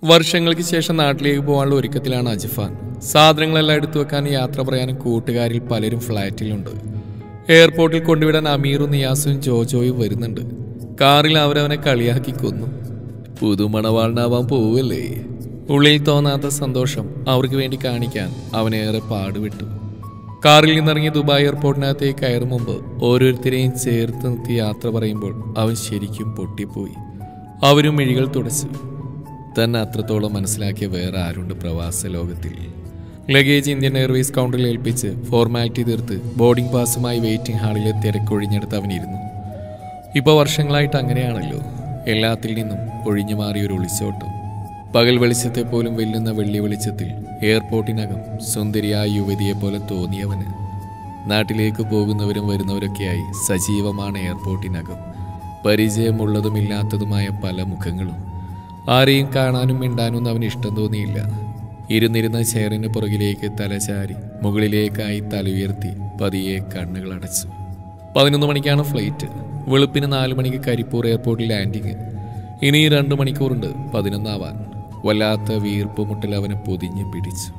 വർഷങ്ങൾക്ക് ശേഷം നാട്ടിലേക്ക് പോകാനുള്ള ഒരുക്കത്തിലാണ് അജിഫാൻ സാധനങ്ങളെല്ലാം എടുത്തു വെക്കാനും യാത്ര പറയാനും കൂട്ടുകാരിൽ പലരും ഫ്ലാറ്റിലുണ്ട് എയർപോർട്ടിൽ കൊണ്ടുവിടാൻ അമീറും നിയാസും ജോജോയും വരുന്നുണ്ട് കാറിൽ അവരവനെ കളിയാക്കി കൊന്നു പുതുമണവാളിനാവാൻ പോവല്ലേ ഉള്ളിൽ തോന്നാത്ത സന്തോഷം അവർക്ക് വേണ്ടി കാണിക്കാൻ അവനേറെ പാടുവിട്ടു കാറിൽ നിന്നിറങ്ങി ദുബായ് എയർപോർട്ടിനകത്തേക്ക് കയറും മുമ്പ് ഓരോരുത്തരെയും ചേർത്ത് നിർത്തി യാത്ര പറയുമ്പോൾ അവൻ ശരിക്കും പൊട്ടിപ്പോയി അവരും മിഴികൾ തുടച്ചു തന്നെ അത്രത്തോളം മനസ്സിലാക്കിയ വേറെ ആരുണ്ട് പ്രവാസ ലോകത്തിൽ ലഗേജ് ഇന്ത്യൻ എയർവേസ് കൗണ്ടറിൽ ഏൽപ്പിച്ച് ഫോർമാലിറ്റി തീർത്ത് ബോർഡിംഗ് പാസുമായി വെയിറ്റിംഗ് ഹാളിലെ തിരക്കൊഴിഞ്ഞെടുത്ത് അവനിരുന്നു ഇപ്പോൾ വർഷങ്ങളായിട്ട് അങ്ങനെയാണല്ലോ എല്ലാത്തിൽ നിന്നും ഒഴിഞ്ഞു മാറിയ ഒരു ഒളിച്ചോട്ടം പകൽ വെളിച്ചത്തെ പോലും വെല്ലുന്ന വെള്ളി വെളിച്ചത്തിൽ എയർപോർട്ടിനകം സുന്ദരിയായ യുവതിയെ പോലെ തോന്നിയവന് നാട്ടിലേക്ക് പോകുന്നവരും വരുന്നവരൊക്കെയായി സജീവമാണ് എയർപോർട്ടിനകം പരിചയമുള്ളതുമില്ലാത്തതുമായ പല മുഖങ്ങളും ആരെയും കാണാനും മിണ്ടാനും അവന് ഇഷ്ടം തോന്നിയില്ല ഇരുന്നിരുന്ന ചെയറിന് പുറകിലേക്ക് തലചാരി മുകളിലേക്കായി തല ഉയർത്തി പതിയെ കണ്ണുകൾ അടച്ചു പതിനൊന്ന് മണിക്കാണ് ഫ്ലൈറ്റ് വെളുപ്പിന് നാല് മണിക്ക് കരിപ്പൂർ എയർപോർട്ടിൽ ലാൻഡിങ് ഇനി രണ്ട് മണിക്കൂറുണ്ട് പതിനൊന്നാവാൻ വല്ലാത്ത വീർപ്പ് മുട്ടൽ അവനെ പൊതിഞ്ഞ് പിടിച്ചു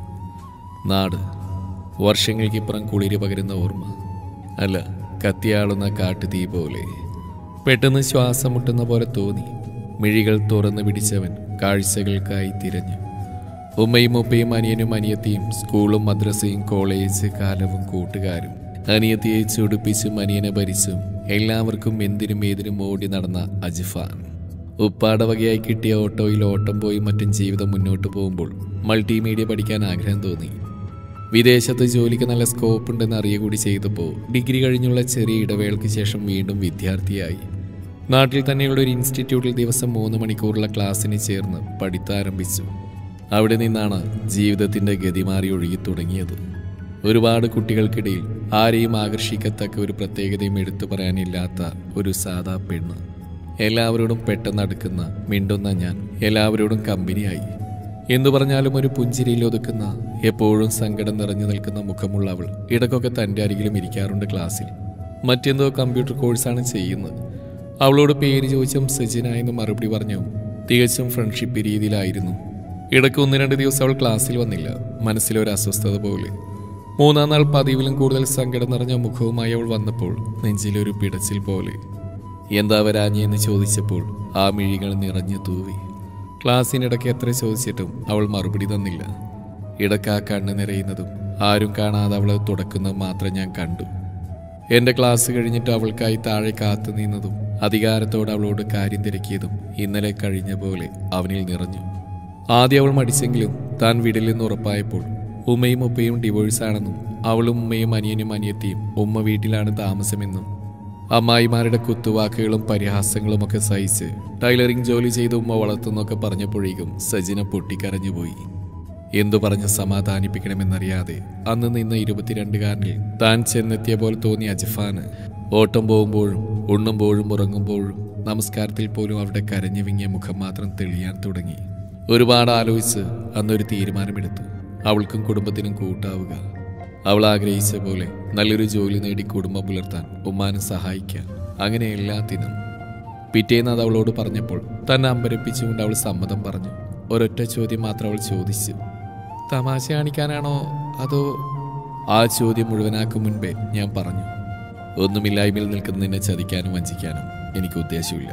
നാട് വർഷങ്ങൾക്കിപ്പുറം കുളിര് പകരുന്ന ഓർമ്മ അല്ല കത്തിയാളുന്ന കാട്ടുതീ പോലെ പെട്ടെന്ന് ശ്വാസം മുട്ടുന്ന പോലെ തോന്നി മിഴികൾ തുറന്നു പിടിച്ചവൻ കാഴ്ചകൾക്കായി തിരഞ്ഞു ഉമ്മയും ഉപ്പയും അനിയനും അനിയത്തിയും സ്കൂളും മദ്രസയും കോളേജ് കാലവും കൂട്ടുകാരും അനിയത്തിയെ ചുടുപ്പിച്ചും അനിയനെ ഭരിച്ചും എല്ലാവർക്കും എന്തിനും ഏതിനും ഓടി നടന്ന അജിഫാൻ ഉപ്പാട വകയായി കിട്ടിയ ഓട്ടോയിൽ ഓട്ടം പോയി മറ്റും ജീവിതം മുന്നോട്ട് പോകുമ്പോൾ മൾട്ടിമീഡിയ പഠിക്കാൻ ആഗ്രഹം തോന്നി വിദേശത്ത് ജോലിക്ക് നല്ല സ്കോപ്പ് ഉണ്ടെന്ന് അറിയ കൂടി ചെയ്തപ്പോൾ ഡിഗ്രി കഴിഞ്ഞുള്ള ചെറിയ ഇടവേളയ്ക്ക് ശേഷം വീണ്ടും വിദ്യാർത്ഥിയായി നാട്ടിൽ തന്നെയുള്ള ഒരു ഇൻസ്റ്റിറ്റ്യൂട്ടിൽ ദിവസം മൂന്ന് മണിക്കൂറുള്ള ക്ലാസ്സിന് ചേർന്ന് പഠിത്താരംഭിച്ചു അവിടെ നിന്നാണ് ജീവിതത്തിന്റെ ഗതി മാറി ഒഴുകി തുടങ്ങിയത് ഒരുപാട് കുട്ടികൾക്കിടയിൽ ആരെയും ആകർഷിക്കത്തക്ക ഒരു പ്രത്യേകതയും എടുത്തു പറയാനില്ലാത്ത ഒരു സാധാ പെണ്ണ് എല്ലാവരോടും പെട്ടെന്ന് അടുക്കുന്ന മിണ്ടുന്ന ഞാൻ എല്ലാവരോടും കമ്പനിയായി എന്തു പറഞ്ഞാലും ഒരു പുഞ്ചിരിയിൽ ഒതുക്കുന്ന എപ്പോഴും സങ്കടം നിറഞ്ഞു നിൽക്കുന്ന മുഖമുള്ള അവൾ ഇടയ്ക്കൊക്കെ തൻ്റെ അരികിലും ഇരിക്കാറുണ്ട് ക്ലാസ്സിൽ മറ്റെന്തോ കമ്പ്യൂട്ടർ കോഴ്സാണ് ചെയ്യുന്നത് അവളോട് പേര് ചോദിച്ചും സജിന എന്ന് മറുപടി പറഞ്ഞു തികച്ചും ഫ്രണ്ട്ഷിപ്പ് രീതിയിലായിരുന്നു ഇടയ്ക്ക് ഒന്ന് രണ്ട് ദിവസം അവൾ ക്ലാസ്സിൽ വന്നില്ല മനസ്സിലൊരു അസ്വസ്ഥത പോലെ മൂന്നാം നാൾ പതിവിലും കൂടുതൽ സങ്കടം നിറഞ്ഞ മുഖവുമായി അവൾ വന്നപ്പോൾ നെഞ്ചിലൊരു പിടച്ചിൽ പോലെ എന്താ വരാഞ്ഞെന്ന് ചോദിച്ചപ്പോൾ ആ മിഴികൾ നിറഞ്ഞു തൂവി ക്ലാസ്സിനിടയ്ക്ക് എത്ര ചോദിച്ചിട്ടും അവൾ മറുപടി തന്നില്ല ഇടയ്ക്ക് ആ കണ്ണ് നിറയുന്നതും ആരും കാണാതെ അവളെ തുടക്കുന്നതും മാത്രം ഞാൻ കണ്ടു എന്റെ ക്ലാസ് കഴിഞ്ഞിട്ട് അവൾക്കായി താഴെ കാത്തു നിന്നതും അധികാരത്തോടെ അവളോട് കാര്യം തിരക്കിയതും ഇന്നലെ കഴിഞ്ഞ പോലെ അവനിൽ നിറഞ്ഞു ആദ്യം അവൾ മടിച്ചെങ്കിലും താൻ വിടില്ലെന്ന് ഉറപ്പായപ്പോൾ ഉമ്മയും ഉപ്പയും ഡിവോഴ്സാണെന്നും അവളും ഉമ്മയും അനിയനും അനിയത്തിയും ഉമ്മ വീട്ടിലാണ് താമസമെന്നും അമ്മായിമാരുടെ കുത്തുവാക്കുകളും പരിഹാസങ്ങളും ഒക്കെ സഹിച്ച് ടൈലറിംഗ് ജോലി ചെയ്ത് ഉമ്മ വളർത്തുന്നൊക്കെ പറഞ്ഞപ്പോഴേക്കും സജിന പൊട്ടിക്കരഞ്ഞുപോയി എന്തു പറഞ്ഞ് സമാധാനിപ്പിക്കണമെന്നറിയാതെ അന്ന് നിന്ന ഇരുപത്തിരണ്ടുകാരനിൽ താൻ ചെന്നെത്തിയ പോലെ തോന്നിയ അജിഫാന് ഓട്ടം പോകുമ്പോഴും ഉണ്ണുമ്പോഴും ഉറങ്ങുമ്പോഴും നമസ്കാരത്തിൽ പോലും അവിടെ കരഞ്ഞു വിങ്ങിയ മുഖം മാത്രം തെളിയാൻ തുടങ്ങി ഒരുപാട് ആലോചിച്ച് അന്നൊരു തീരുമാനമെടുത്തു അവൾക്കും കുടുംബത്തിനും കൂട്ടാവുക അവൾ ആഗ്രഹിച്ച പോലെ നല്ലൊരു ജോലി നേടി കുടുംബം പുലർത്താൻ ഉമ്മാനും സഹായിക്കാൻ അങ്ങനെ എല്ലാത്തിനും പിറ്റേന്ന് അത് അവളോട് പറഞ്ഞപ്പോൾ തന്നെ അമ്പരപ്പിച്ചുകൊണ്ട് അവൾ സമ്മതം പറഞ്ഞു ഒരൊറ്റ ചോദ്യം മാത്രം അവൾ ചോദിച്ചു തമാശ കാണിക്കാനാണോ അതോ ആ ചോദ്യം മുഴുവനാക്കും മുൻപേ ഞാൻ പറഞ്ഞു ഒന്നുമില്ലായ്മയിൽ നിൽക്കുന്ന നിന്നെ ചതിക്കാനും വഞ്ചിക്കാനും എനിക്ക് ഉദ്ദേശമില്ല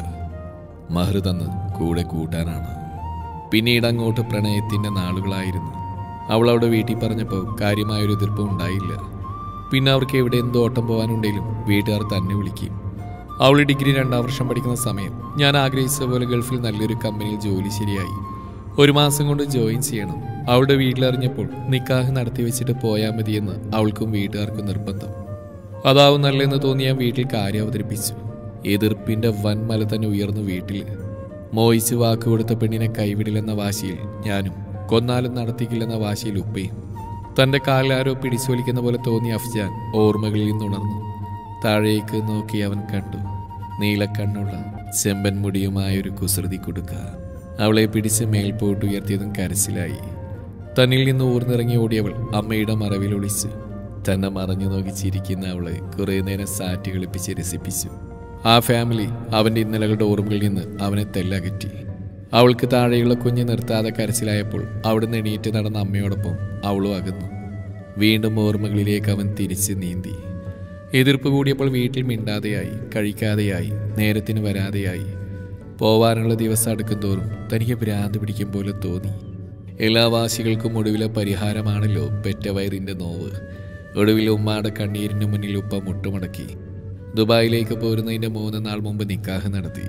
മഹർ തന്ന് കൂടെ കൂട്ടാനാണ് പിന്നീട് അങ്ങോട്ട് പ്രണയത്തിന്റെ നാളുകളായിരുന്നു അവൾ അവിടെ വീട്ടിൽ പറഞ്ഞപ്പോൾ കാര്യമായൊരു എതിർപ്പും ഉണ്ടായില്ല പിന്നെ അവർക്ക് എവിടെ എന്തോ ഓട്ടം പോകാനുണ്ടെങ്കിലും വീട്ടുകാർ തന്നെ വിളിക്കും അവൾ ഡിഗ്രി രണ്ടാം വർഷം പഠിക്കുന്ന സമയം ഞാൻ ആഗ്രഹിച്ച പോലെ ഗൾഫിൽ നല്ലൊരു കമ്പനിയിൽ ജോലി ശരിയായി ഒരു മാസം കൊണ്ട് ജോയിൻ ചെയ്യണം അവളുടെ വീട്ടിലറിഞ്ഞപ്പോൾ നിക്കാഹ് നടത്തി വെച്ചിട്ട് പോയാൽ മതിയെന്ന് അവൾക്കും വീട്ടുകാർക്കും നിർബന്ധം അതാവും നല്ലതെന്ന് തോന്നി ഞാൻ വീട്ടിൽ കാര്യം അവതരിപ്പിച്ചു എതിർപ്പിന്റെ വൻമല തന്നെ ഉയർന്നു വീട്ടിൽ മോഹിച്ച് വാക്ക് കൊടുത്ത പെണ്ണിനെ കൈവിടില്ലെന്ന വാശിയിൽ ഞാനും കൊന്നാലും നടത്തിക്കില്ലെന്ന വാശിയിൽ ഉപ്പയും തന്റെ കാലാരോ പിടിച്ചൊലിക്കുന്ന പോലെ തോന്നിയ അഫ്ജാൻ ഓർമ്മകളിൽ നിന്നുണർന്നു താഴേക്ക് നോക്കി അവൻ കണ്ടു നീലക്കണ്ണുള്ള ചെമ്പൻ മുടിയുമായൊരു കുസൃതി കൊടുക്ക അവളെ പിടിച്ച് മേൽപോട്ട് ഉയർത്തിയതും കരച്ചിലായി തന്നിൽ നിന്ന് ഊർന്നിറങ്ങി ഓടിയവൾ അമ്മയുടെ മറവിൽ ഒളിച്ച് തന്നെ മറഞ്ഞു നോക്കി ചിരിക്കുന്ന അവളെ കുറെ നേരം സാറ്റ് കളിപ്പിച്ച് രസിപ്പിച്ചു ആ ഫാമിലി അവന്റെ ഇന്നലകളുടെ ഓർമ്മകളിൽ നിന്ന് അവനെ തെല്ലകറ്റി അവൾക്ക് താഴെയുള്ള കുഞ്ഞ് നിർത്താതെ കരച്ചിലായപ്പോൾ അവിടുന്ന് എണീറ്റ് നടന്ന അമ്മയോടൊപ്പം അവളും അകന്നു വീണ്ടും ഓർമ്മകളിലേക്ക് അവൻ തിരിച്ച് നീന്തി എതിർപ്പ് കൂടിയപ്പോൾ വീട്ടിൽ മിണ്ടാതെയായി കഴിക്കാതെയായി നേരത്തിന് വരാതെയായി പോവാനുള്ള ദിവസം അടുക്കും തോറും തനിക്ക് ഭ്രാന്ത് പിടിക്കും പോലെ തോന്നി എല്ലാ വാശികൾക്കും ഒടുവിലെ പരിഹാരമാണല്ലോ പെറ്റ വയറിൻ്റെ നോവ് ഒടുവിൽ ഉമ്മാടെ കണ്ണീരിന് മുന്നിൽ ഉപ്പ മുട്ടുമടക്കി ദുബായിലേക്ക് പോരുന്നതിൻ്റെ മൂന്ന് നാൾ മുമ്പ് നിക്കാഹ് നടത്തി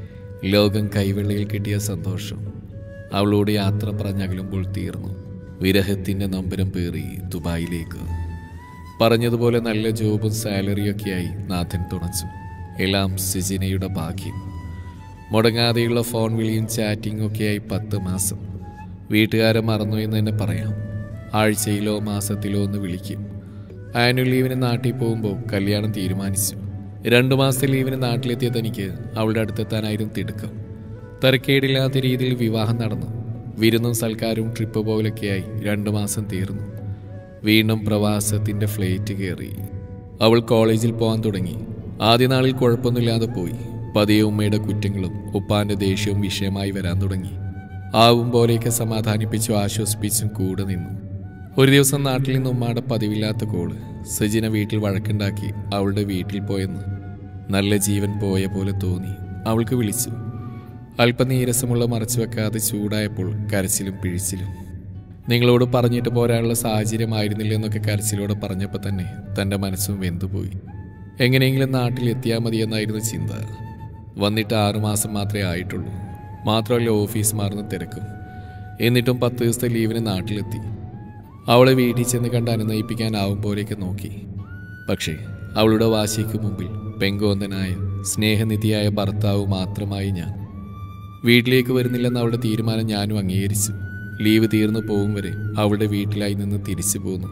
ലോകം കൈവെള്ളയിൽ കിട്ടിയ സന്തോഷം അവളോട് യാത്ര പറഞ്ഞകലുമ്പോൾ തീർന്നു വിരഹത്തിൻ്റെ നൊമ്പരം പേറി ദുബായിലേക്ക് പറഞ്ഞതുപോലെ നല്ല ജോബും സാലറിയൊക്കെയായി നാഥൻ തുണച്ചു എല്ലാം സിജിനയുടെ ഭാഗ്യം മുടങ്ങാതെയുള്ള ഫോൺ വിളിയും ചാറ്റിംഗും ഒക്കെയായി പത്ത് മാസം വീട്ടുകാരെ മറന്നു എന്ന് തന്നെ പറയാം ആഴ്ചയിലോ മാസത്തിലോ ഒന്ന് വിളിക്കും ആനുവൽ ലീവിന് നാട്ടിൽ പോകുമ്പോൾ കല്യാണം തീരുമാനിച്ചു രണ്ടു മാസത്തെ ലീവിന് നാട്ടിലെത്തിയ തനിക്ക് അവളുടെ അടുത്തെത്താനായിരുന്നു തിടുക്കം തരക്കേടില്ലാത്ത രീതിയിൽ വിവാഹം നടന്നു വിരുന്നും സൽക്കാരവും ട്രിപ്പ് പോലൊക്കെയായി രണ്ടു മാസം തീർന്നു വീണ്ടും പ്രവാസത്തിന്റെ ഫ്ലൈറ്റ് കയറി അവൾ കോളേജിൽ പോകാൻ തുടങ്ങി ആദ്യ നാളിൽ കുഴപ്പമൊന്നുമില്ലാതെ പോയി പതിയെ ഉമ്മയുടെ കുറ്റങ്ങളും ഉപ്പാന്റെ ദേഷ്യവും വിഷയമായി വരാൻ തുടങ്ങി ആവും പോലെയൊക്കെ സമാധാനിപ്പിച്ചും ആശ്വസിപ്പിച്ചും കൂടെ നിന്നു ഒരു ദിവസം നാട്ടിൽ നിന്ന് ഉമ്മയുടെ പതിവില്ലാത്ത കോള് സജിന വീട്ടിൽ വഴക്കുണ്ടാക്കി അവളുടെ വീട്ടിൽ പോയെന്ന് നല്ല ജീവൻ പോയ പോലെ തോന്നി അവൾക്ക് വിളിച്ചു അല്പം നീരസമുള്ള മറച്ചു വെക്കാതെ ചൂടായപ്പോൾ കരച്ചിലും പിഴിച്ചിലും നിങ്ങളോട് പറഞ്ഞിട്ട് പോരാനുള്ള സാഹചര്യമായിരുന്നില്ല എന്നൊക്കെ കരച്ചിലോട് പറഞ്ഞപ്പോൾ തന്നെ തൻ്റെ മനസ്സും വെന്തുപോയി എങ്ങനെയെങ്കിലും നാട്ടിൽ എത്തിയാൽ മതിയെന്നായിരുന്നു ചിന്ത വന്നിട്ട് ആറുമാസം മാത്രമേ ആയിട്ടുള്ളൂ മാത്രമല്ല ഓഫീസ് മാറുന്ന തിരക്കും എന്നിട്ടും പത്ത് ദിവസത്തെ ലീവിന് നാട്ടിലെത്തി അവളെ വീട്ടിൽ ചെന്ന് കണ്ട് അനുനയിപ്പിക്കാനാവും പോലെയൊക്കെ നോക്കി പക്ഷേ അവളുടെ വാശിക്ക് മുമ്പിൽ പെങ്കോന്തനായ സ്നേഹനിധിയായ ഭർത്താവ് മാത്രമായി ഞാൻ വീട്ടിലേക്ക് വരുന്നില്ലെന്ന് അവളുടെ തീരുമാനം ഞാനും അംഗീകരിച്ചു ലീവ് തീർന്നു പോകും വരെ അവളുടെ വീട്ടിലായി നിന്ന് തിരിച്ചു പോന്നു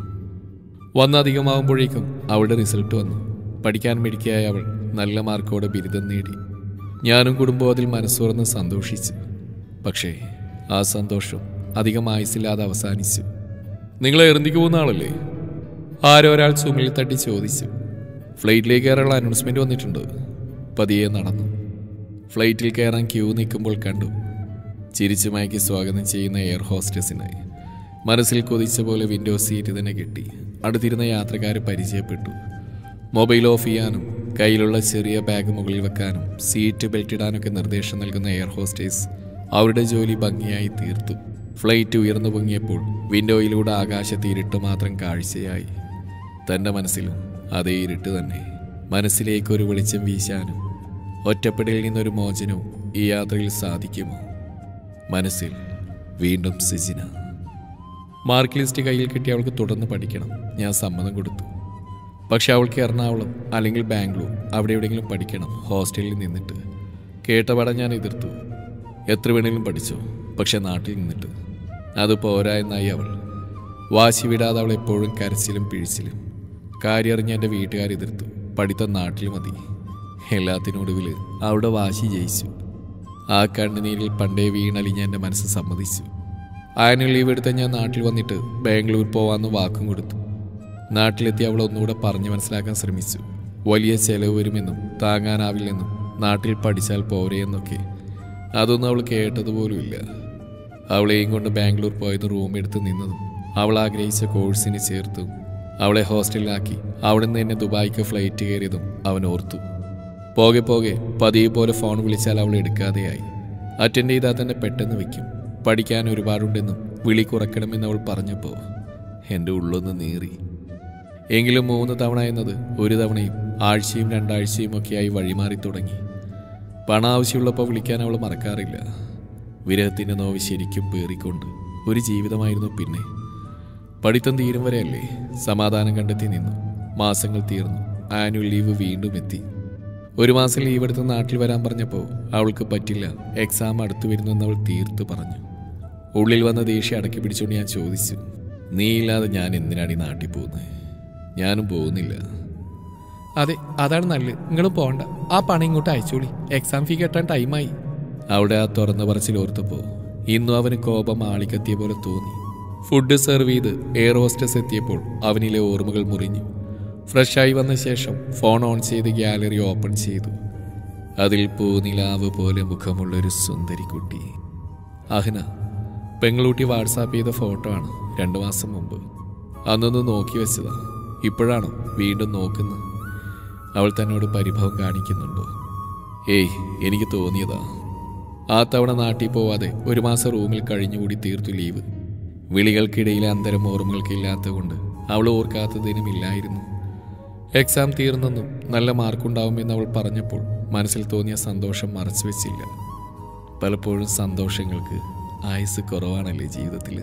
വന്നധികമാവുമ്പോഴേക്കും അവളുടെ റിസൾട്ട് വന്നു പഠിക്കാൻ മിടുക്കിയായ അവൾ നല്ല മാർക്കോടെ ബിരുദം നേടി ഞാനും കുടുംബവും അതിൽ മനസ്സുറന്ന് സന്തോഷിച്ചു പക്ഷേ ആ സന്തോഷം അധികം ആയുസില്ലാതെ അവസാനിച്ചു നിങ്ങൾ എറുന്തിക്ക് പോകുന്ന ആളല്ലേ ആരോ ഒരാൾ ചുമലിൽ തട്ടി ചോദിച്ചു ഫ്ലൈറ്റിലേക്ക് കയറാനുള്ള അനൗൺസ്മെന്റ് വന്നിട്ടുണ്ട് പതിയെ നടന്നു ഫ്ലൈറ്റിൽ കയറാൻ ക്യൂ നിൽക്കുമ്പോൾ കണ്ടു ചിരിച്ചു മയക്കി സ്വാഗതം ചെയ്യുന്ന എയർ ഹോസ്റ്റസിനെ മനസ്സിൽ കൊതിച്ച പോലെ വിൻഡോ സീറ്റ് തന്നെ കിട്ടി അടുത്തിരുന്ന യാത്രക്കാരെ പരിചയപ്പെട്ടു മൊബൈൽ ഓഫ് ചെയ്യാനും കയ്യിലുള്ള ചെറിയ ബാഗ് മുകളിൽ വെക്കാനും സീറ്റ് ബെൽറ്റ് ഇടാനൊക്കെ നിർദ്ദേശം നൽകുന്ന എയർ ഹോസ്റ്റേഴ്സ് അവരുടെ ജോലി ഭംഗിയായി തീർത്തു ഫ്ലൈറ്റ് ഉയർന്നു പൊങ്ങിയപ്പോൾ വിൻഡോയിലൂടെ ആകാശത്ത് ഇരുട്ട് മാത്രം കാഴ്ചയായി തൻ്റെ മനസ്സിലും അതേ ഇരുട്ട് തന്നെ മനസ്സിലേക്കൊരു വെളിച്ചം വീശാനും ഒറ്റപ്പെടലിൽ നിന്നൊരു മോചനവും ഈ യാത്രയിൽ സാധിക്കുമോ മനസ്സിൽ വീണ്ടും സിജിന മാർക്ക് ലിസ്റ്റ് കയ്യിൽ കിട്ടി അവൾക്ക് തുടർന്ന് പഠിക്കണം ഞാൻ സമ്മതം കൊടുത്തു പക്ഷെ അവൾക്ക് എറണാകുളം അല്ലെങ്കിൽ ബാംഗ്ലൂർ അവിടെ എവിടെയെങ്കിലും പഠിക്കണം ഹോസ്റ്റലിൽ നിന്നിട്ട് കേട്ടപാടെ ഞാൻ എതിർത്തു എത്ര വേണമെങ്കിലും പഠിച്ചോ പക്ഷെ നാട്ടിൽ നിന്നിട്ട് അത് പോരാ എന്നായി അവൾ വാശി വിടാതെ അവൾ എപ്പോഴും കരച്ചിലും പിഴിച്ചിലും കാര്യറിഞ്ഞ് എൻ്റെ വീട്ടുകാർ എതിർത്തു പഠിത്തം നാട്ടിൽ മതി എല്ലാത്തിനൊടുവിൽ അവളുടെ വാശി ജയിച്ചു ആ കണ്ണുനീരിൽ പണ്ടേ വീണലിഞ്ഞ എൻ്റെ മനസ്സ് സമ്മതിച്ചു ആനുവൽ ലീവ് എടുത്ത ഞാൻ നാട്ടിൽ വന്നിട്ട് ബാംഗ്ലൂർ പോവാന്ന് വാക്കും കൊടുത്തു നാട്ടിലെത്തി അവൾ ഒന്നുകൂടെ പറഞ്ഞു മനസ്സിലാക്കാൻ ശ്രമിച്ചു വലിയ ചെലവ് വരുമെന്നും താങ്ങാനാവില്ലെന്നും നാട്ടിൽ പഠിച്ചാൽ പോരെയെന്നൊക്കെ അതൊന്നും അവൾ കേട്ടതുപോലുമില്ല അവളെയും കൊണ്ട് ബാംഗ്ലൂർ പോയത് റൂം എടുത്ത് നിന്നതും അവൾ ആഗ്രഹിച്ച കോഴ്സിന് ചേർത്തും അവളെ ഹോസ്റ്റലിലാക്കി അവിടെ നിന്ന് എന്നെ ദുബായിക്ക് ഫ്ലൈറ്റ് കയറിയതും അവൻ ഓർത്തു പോകെ പോകെ പതിവ് പോലെ ഫോൺ വിളിച്ചാൽ അവൾ എടുക്കാതെയായി അറ്റൻഡ് ചെയ്താൽ തന്നെ പെട്ടെന്ന് വെക്കും പഠിക്കാൻ ഒരുപാടുണ്ടെന്നും വിളി കുറയ്ക്കണമെന്ന് അവൾ പറഞ്ഞപ്പോൾ എൻ്റെ ഉള്ളൊന്ന് നീറി എങ്കിലും മൂന്ന് തവണ എന്നത് ഒരു തവണയും ആഴ്ചയും രണ്ടാഴ്ചയും ഒക്കെയായി വഴിമാറി തുടങ്ങി പണം ആവശ്യമുള്ളപ്പോൾ വിളിക്കാൻ അവൾ മറക്കാറില്ല വിരഹത്തിൻ്റെ നോവ് ശരിക്കും പേറിക്കൊണ്ട് ഒരു ജീവിതമായിരുന്നു പിന്നെ പഠിത്തം തീരും വരെയല്ലേ സമാധാനം കണ്ടെത്തി നിന്നു മാസങ്ങൾ തീർന്നു ആനുവൽ ലീവ് വീണ്ടും എത്തി ഒരു മാസം ലീവ് എടുത്ത് നാട്ടിൽ വരാൻ പറഞ്ഞപ്പോൾ അവൾക്ക് പറ്റില്ല എക്സാം അടുത്ത് വരുന്നെന്ന് അവൾ തീർത്ത് പറഞ്ഞു ഉള്ളിൽ വന്ന ദേഷ്യം അടക്കി പിടിച്ചുകൊണ്ട് ഞാൻ ചോദിച്ചു നീ ഇല്ലാതെ ഞാൻ എന്തിനാണ് ഈ നാട്ടിൽ പോകുന്നത് ഞാനും പോകുന്നില്ല അതെ അതാണ് നല്ലത് നിങ്ങളും പോകണ്ട ആ പണം ഇങ്ങോട്ട് അയച്ചോളി എക്സാം ഫീ കെട്ടാൻ ടൈമായി അവിടെ ആ തുറന്ന പറച്ചിൽ ഓർത്തപ്പോൾ ഇന്നും അവന് കോപം ആളിക്കത്തിയ പോലെ തോന്നി ഫുഡ് സെർവ് ചെയ്ത് എയർ ഹോസ്റ്റസ് എത്തിയപ്പോൾ അവനിലെ ഓർമ്മകൾ മുറിഞ്ഞു ഫ്രഷായി വന്ന ശേഷം ഫോൺ ഓൺ ചെയ്ത് ഗാലറി ഓപ്പൺ ചെയ്തു അതിൽ പൂനിലാവ് പോലെ മുഖമുള്ളൊരു സുന്ദരി കുട്ടി അഹ്ന പെങ്ങളൂട്ടി വാട്സാപ്പ് ചെയ്ത ഫോട്ടോ ആണ് രണ്ടു മാസം മുമ്പ് അന്നൊന്ന് നോക്കി വെച്ചതാ ഇപ്പോഴാണോ വീണ്ടും നോക്കുന്നത് അവൾ തന്നോട് പരിഭവം കാണിക്കുന്നുണ്ടോ ഏയ് എനിക്ക് തോന്നിയതാ ആ തവണ നാട്ടിൽ പോവാതെ ഒരു മാസം റൂമിൽ കഴിഞ്ഞുകൂടി തീർത്തു ലീവ് വിളികൾക്കിടയിലെ അന്തരം ഓർമ്മകൾക്കില്ലാത്ത കൊണ്ട് അവൾ ഓർക്കാത്തതിനും ഇല്ലായിരുന്നു എക്സാം തീർന്നെന്നും നല്ല മാർക്കുണ്ടാവുമെന്ന് അവൾ പറഞ്ഞപ്പോൾ മനസ്സിൽ തോന്നിയ സന്തോഷം മറച്ചു വെച്ചില്ല പലപ്പോഴും സന്തോഷങ്ങൾക്ക് ആയുസ് കുറവാണല്ലേ ജീവിതത്തിൽ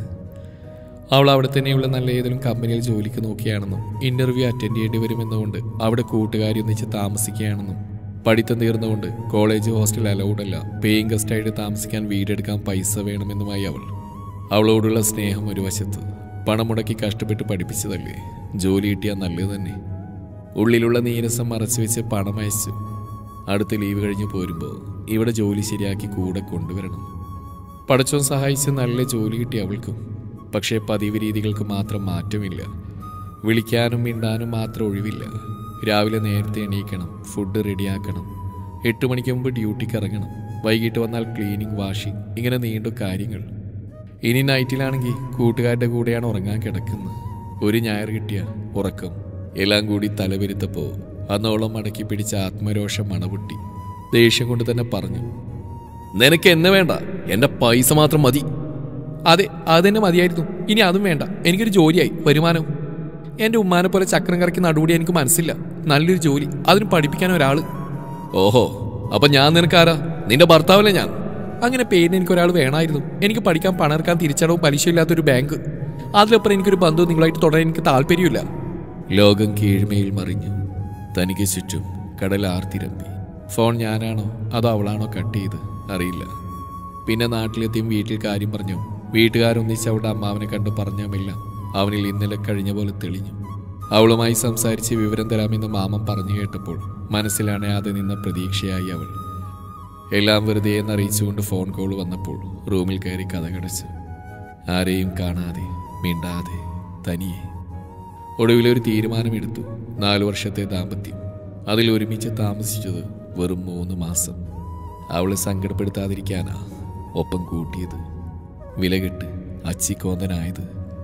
അവൾ അവിടെ തന്നെയുള്ള നല്ല ഏതെങ്കിലും കമ്പനിയിൽ ജോലിക്ക് നോക്കിയാണെന്നും ഇന്റർവ്യൂ അറ്റൻഡ് ചെയ്യേണ്ടി വരുമെന്നുകൊണ്ട് അവിടെ കൂട്ടുകാരി ഒന്നിച്ച് താമസിക്കുകയാണെന്നും പഠിത്തം തീർന്നുകൊണ്ട് കോളേജ് ഹോസ്റ്റൽ അലൗഡ് അല്ല പേയിങ് ഗസ്റ്റായിട്ട് താമസിക്കാൻ വീടെടുക്കാൻ പൈസ വേണമെന്നുമായി അവൾ അവളോടുള്ള സ്നേഹം ഒരു വശത്ത് പണം മുടക്കി കഷ്ടപ്പെട്ട് പഠിപ്പിച്ചതല്ലേ ജോലി കിട്ടിയാൽ നല്ലത് തന്നെ ഉള്ളിലുള്ള നീരസം മറച്ചു വെച്ച് പണം അയച്ചു അടുത്ത ലീവ് കഴിഞ്ഞ് പോരുമ്പോൾ ഇവിടെ ജോലി ശരിയാക്കി കൂടെ കൊണ്ടുവരണം പടച്ചോൻ സഹായിച്ച് നല്ല ജോലി കിട്ടി അവൾക്കും പക്ഷേ പതിവ് രീതികൾക്ക് മാത്രം മാറ്റമില്ല വിളിക്കാനും മിണ്ടാനും മാത്രം ഒഴിവില്ല രാവിലെ നേരത്തെ എണീക്കണം ഫുഡ് റെഡിയാക്കണം എട്ട് മണിക്ക് മുമ്പ് ഡ്യൂട്ടിക്ക് ഇറങ്ങണം വൈകിട്ട് വന്നാൽ ക്ലീനിങ് വാഷിംഗ് ഇങ്ങനെ നീണ്ടു കാര്യങ്ങൾ ഇനി നൈറ്റിലാണെങ്കിൽ കൂട്ടുകാരുടെ കൂടെയാണ് ഉറങ്ങാൻ കിടക്കുന്നത് ഒരു ഞായർ കിട്ടിയ ഉറക്കം എല്ലാം കൂടി തലവരുത്തപ്പോൾ അന്നോളം മടക്കി പിടിച്ച ആത്മരോഷം മണപൊട്ടി ദേഷ്യം കൊണ്ട് തന്നെ പറഞ്ഞു നിനക്ക് എന്നെ വേണ്ട എന്റെ പൈസ മാത്രം മതി അതെ അത് തന്നെ മതിയായിരുന്നു ഇനി അതും വേണ്ട എനിക്കൊരു ജോലിയായി വരുമാനം എന്റെ ഉമ്മാനെ പോലെ ചക്രം കറക്കി നടുകൂടി എനിക്ക് മനസ്സില്ല നല്ലൊരു ജോലി അതിന് പഠിപ്പിക്കാൻ ഒരാള് ഓഹോ അപ്പൊ ഞാൻ നിനക്കാരാ നിന്റെ ഭർത്താവല്ലേ ഞാൻ അങ്ങനെ പേരിന് എനിക്ക് ഒരാൾ വേണമായിരുന്നു എനിക്ക് പഠിക്കാൻ പണം ഇറക്കാൻ തിരിച്ചടവും പലിശയില്ലാത്തൊരു ബാങ്ക് അതിലപ്പുറം എനിക്കൊരു ബന്ധവും നിങ്ങളായിട്ട് തുടരാൻ എനിക്ക് താല്പര്യമില്ല ലോകം കീഴ്മയിൽ മറിഞ്ഞു തനിക്ക് ചുറ്റും കടൽ ആർത്തിരമ്പി ഫോൺ ഞാനാണോ അതോ അവളാണോ കട്ട് ചെയ്ത് അറിയില്ല പിന്നെ നാട്ടിലെത്തിയും വീട്ടിൽ കാര്യം പറഞ്ഞു വീട്ടുകാരൊന്നിച്ച് അവളുടെ അമ്മാവനെ കണ്ട് പറഞ്ഞാമെല്ലാം അവനിൽ ഇന്നലെ കഴിഞ്ഞ പോലെ തെളിഞ്ഞു അവളുമായി സംസാരിച്ച് വിവരം തരാമെന്ന് മാമൻ പറഞ്ഞു കേട്ടപ്പോൾ മനസ്സിലണയാതെ നിന്ന പ്രതീക്ഷയായി അവൾ എല്ലാം വെറുതെ എന്നറിയിച്ചുകൊണ്ട് ഫോൺ കോൾ വന്നപ്പോൾ റൂമിൽ കയറി കഥകടച്ചു ആരെയും കാണാതെ മിണ്ടാതെ തനിയെ ഒടുവിലൊരു തീരുമാനമെടുത്തു നാലു വർഷത്തെ ദാമ്പത്യം അതിൽ ഒരുമിച്ച് താമസിച്ചത് വെറും മൂന്ന് മാസം അവളെ സങ്കടപ്പെടുത്താതിരിക്കാനാ ഒപ്പം കൂട്ടിയത് വിലകെട്ട് അച്ചിക്കോന്തനായത്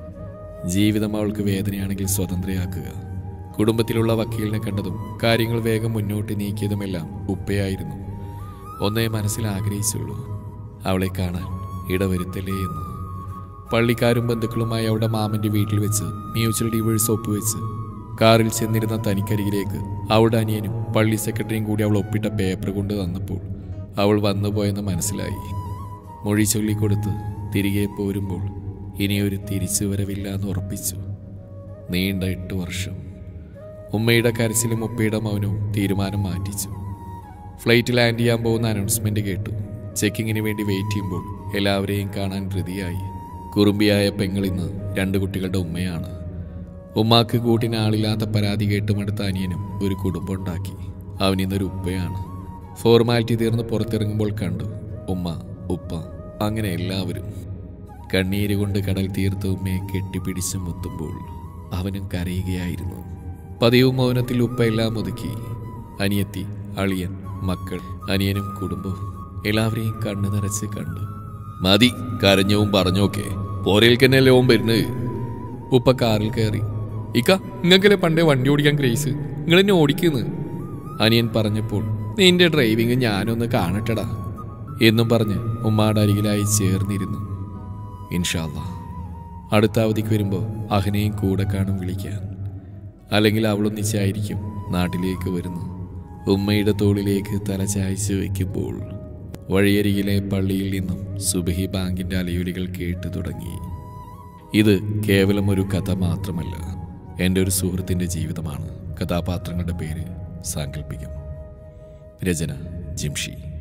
ജീവിതം അവൾക്ക് വേദനയാണെങ്കിൽ സ്വതന്ത്രയാക്കുക കുടുംബത്തിലുള്ള വക്കീലിനെ കണ്ടതും കാര്യങ്ങൾ വേഗം മുന്നോട്ട് നീക്കിയതുമെല്ലാം ഉപ്പയായിരുന്നു ഒന്നേ മനസ്സിൽ ആഗ്രഹിച്ചുള്ളൂ അവളെ കാണാൻ ഇടവരുത്തല്ലേ എന്ന് പള്ളിക്കാരും ബന്ധുക്കളുമായി അവിടെ മാമന്റെ വീട്ടിൽ വെച്ച് മ്യൂച്വൽ ഡിവേഴ്സ് ഒപ്പുവെച്ച് കാറിൽ ചെന്നിരുന്ന തനിക്കരികിലേക്ക് അവളുടെ അനിയനും പള്ളി സെക്രട്ടറിയും കൂടി അവൾ ഒപ്പിട്ട പേപ്പർ കൊണ്ട് തന്നപ്പോൾ അവൾ വന്നുപോയെന്ന് മനസ്സിലായി മൊഴി ചൊല്ലിക്കൊടുത്ത് തിരികെ പോരുമ്പോൾ ഇനിയൊരു തിരിച്ചുവരവില്ല എന്ന് ഉറപ്പിച്ചു നീണ്ട എട്ട് വർഷം ഉമ്മയുടെ കരച്ചിലും ഉപ്പയുടെ മൗനവും തീരുമാനം മാറ്റിച്ചു ഫ്ലൈറ്റ് ലാൻഡ് ചെയ്യാൻ പോകുന്ന അനൗൺസ്മെന്റ് കേട്ടു ചെക്കിങ്ങിന് വേണ്ടി വെയിറ്റ് ചെയ്യുമ്പോൾ എല്ലാവരെയും കാണാൻ ധൃതിയായി കുറുമ്പിയായ പെങ്ങളിന്ന് രണ്ട് കുട്ടികളുടെ ഉമ്മയാണ് ഉമ്മാക്ക് കൂട്ടിന് ആളില്ലാത്ത പരാതി കേട്ടുമെടുത്ത അനിയനും ഒരു കുടുംബം ഉണ്ടാക്കി അവൻ ഇന്നൊരു ഉപ്പയാണ് ഫോർമാലിറ്റി തീർന്ന് പുറത്തിറങ്ങുമ്പോൾ കണ്ടു ഉമ്മ ഉപ്പ അങ്ങനെ എല്ലാവരും കണ്ണീര് കൊണ്ട് കടൽ തീർത്ത ഉമ്മയെ കെട്ടിപ്പിടിച്ച് മുത്തുമ്പോൾ അവനും കരയുകയായിരുന്നു പതിവ് മൗനത്തിൽ ഉപ്പ എല്ലാം ഒതുക്കി അനിയത്തി അളിയൻ മക്കൾ അനിയനും കുടുംബവും എല്ലാവരെയും കണ്ണു നിറച്ച് കണ്ടു മതി കരഞ്ഞവും പറഞ്ഞോക്കെ പോരേൽക്കന്നെയല്ലേ ഓൻ വരുന്നത് ഉപ്പ കാറിൽ കയറി ഇക്ക നിങ്ങൾക്കല്ലേ പണ്ടേ വണ്ടി ഓടിക്കാൻ ക്രേസ് നിങ്ങൾ എന്നെ ഓടിക്കുന്നു അനിയൻ പറഞ്ഞപ്പോൾ നിന്റെ ഡ്രൈവിംഗ് ഞാനൊന്ന് കാണട്ടടാ എന്നും പറഞ്ഞ് ഉമ്മാടെ അരികിലായി ചേർന്നിരുന്നു ഇൻഷാല്ല അടുത്ത അവധിക്ക് വരുമ്പോൾ അഹനെയും കൂടെ കാണും വിളിക്കാൻ അല്ലെങ്കിൽ അവളൊന്നിച്ചായിരിക്കും നാട്ടിലേക്ക് വരുന്നു ഉമ്മയുടെ തോളിലേക്ക് തല ചായ്ച്ചു വയ്ക്കുമ്പോൾ വഴിയരികിലെ പള്ളിയിൽ നിന്നും സുബഹി ബാങ്കിന്റെ അലയൊലികൾ കേട്ടു തുടങ്ങി ഇത് കേവലം ഒരു കഥ മാത്രമല്ല എൻ്റെ ഒരു സുഹൃത്തിൻ്റെ ജീവിതമാണ് കഥാപാത്രങ്ങളുടെ പേര് സാങ്കല്പികം രചന ജിംഷി